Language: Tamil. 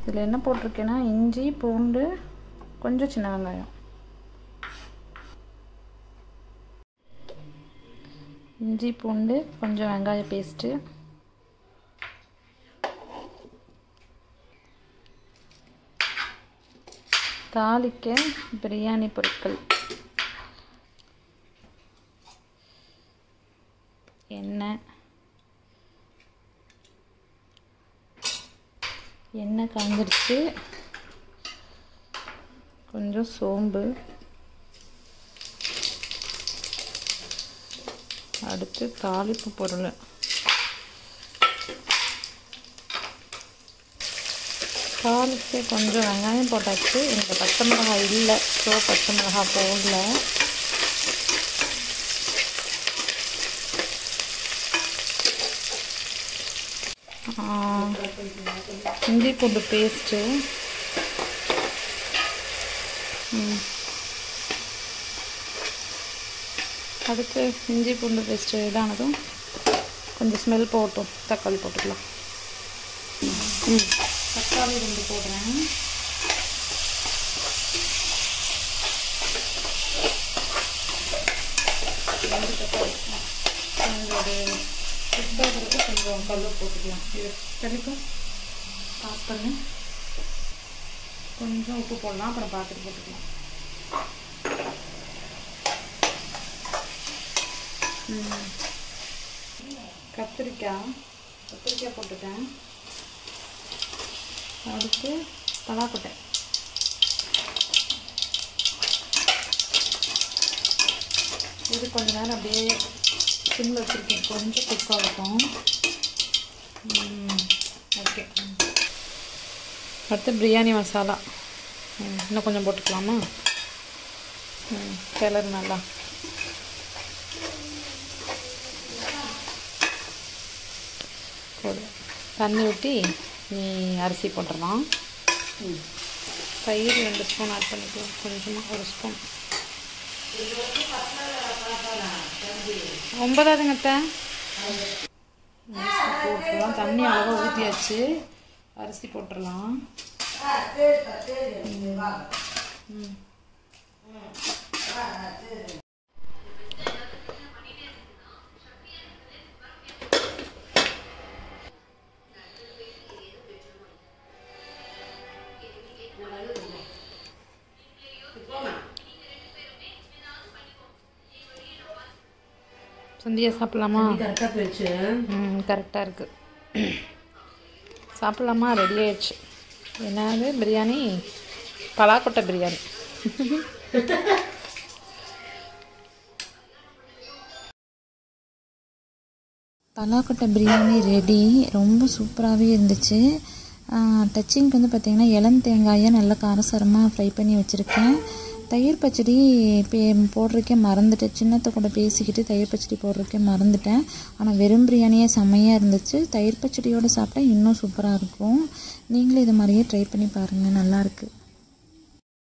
இதில் என்ன போட்டிருக்கேன்னா இஞ்சி பூண்டு கொஞ்சம் சின்ன வெங்காயம் இஞ்சி பூண்டு கொஞ்சம் வெங்காய பேஸ்ட்டு தாளிக்க பிரியாணி பொருட்கள் எண்ணெய் எண்ணெய் காஞ்சிடுச்சு கொஞ்சம் சோம்பு அடுத்து தாளிப்பு பொருள் தாளித்து கொஞ்சம் வெங்காயம் போட்டாச்சு எனக்கு பச்சை மிளகாய் இல்லை ஸோ பச்சை மிளகாய் போடல இஞ்சி பூண்டு பேஸ்ட்டு அடுத்து இஞ்சி பூண்டு பேஸ்ட்டு இதானதும் கொஞ்சம் ஸ்மெல் போட்டும் தக்காளி போட்டுக்கலாம் ம் தக்காளி ரெண்டு போடுறேன் ரெண்டு தக்காளி கொஞ்சம் சுத்தாகிறதுக்கு கொஞ்சம் கல் போட்டுக்கலாம் இது கிடைக்கும் பாஸ் பண்ணி கொஞ்சம் உப்பு போடலாம் அப்புறம் பார்த்துட்டு போட்டுக்கலாம் கத்திரிக்காய் கத்திரிக்காய் போட்டுட்டேன் அடுத்து பலாக்கொட்டை இது கொஞ்ச நேரம் அப்படியே சிம்மில் வச்சுருக்கேன் கொஞ்சம் குக் ஆகட்டும் ஓகே அடுத்து பிரியாணி மசாலா இன்னும் கொஞ்சம் போட்டுக்கலாமா கலர் நல்லா போடு தண்ணி ஊற்றி நீ அரிசி போட்டுடலாம் தயிர் ரெண்டு ஸ்பூன் ஆட் பண்ணிக்கலாம் கொஞ்சமாக ஒரு ஸ்பூன் ஒன்பதாவதுங்க அத்தை அரிசி போட்டுடலாம் தண்ணி அளவாக ஊற்றியாச்சு அரிசி போட்டுடலாம் ம் சந்தியா சாப்பிட்லாமா கரெக்டாக போயிடுச்சு ம் கரெக்டாக இருக்குது சாப்பிட்லாமா ரெடி ஆயிடுச்சு என்னது பிரியாணி பலாக்கொட்டை பிரியாணி பலாக்கொட்டை பிரியாணி ரெடி ரொம்ப சூப்பராகவே இருந்துச்சு டச்சிங்க்கு வந்து பார்த்திங்கன்னா இளம் தேங்காயை நல்லா காரசாரமாக ஃப்ரை பண்ணி வச்சுருக்கேன் தயிர் பச்சடி பே போடுறதுக்கே மறந்துட்டேன் சின்னத்தை கூட பேசிக்கிட்டு தயிர் பச்சடி போடுறதுக்கே மறந்துட்டேன் ஆனால் வெறும் பிரியாணியே செம்மையாக இருந்துச்சு தயிர் பச்சடியோடு சாப்பிட்டா இன்னும் சூப்பராக இருக்கும் நீங்களும் இது மாதிரியே ட்ரை பண்ணி பாருங்கள் நல்லாயிருக்கு